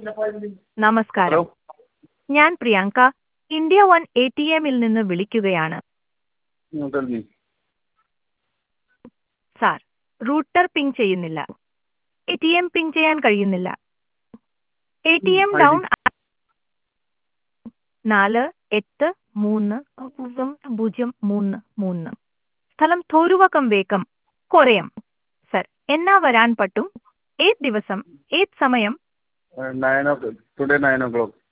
നമസ്കാരം ഞാൻ Priyanka India one A T എമ്മിൽ നിന്ന് വിളിക്കുകയാണ് No, tell me. Sir router ping ചെയ്യുന്നില്ല എ ടി എം പിങ് ചെയ്യാൻ കഴിയുന്നില്ല A T M ID. Down നാല് എട്ട് മൂന്ന് പൂജ്യം പൂജ്യം മൂന്ന് മൂന്ന് സ്ഥലം തോരുവക്കം വേക്കം കൊറയം സർ എന്നാ വരാൻ പറ്റും ഏത് ദിവസം ഏത് സമയം Uh, nine o'clock. Today nine o'clock.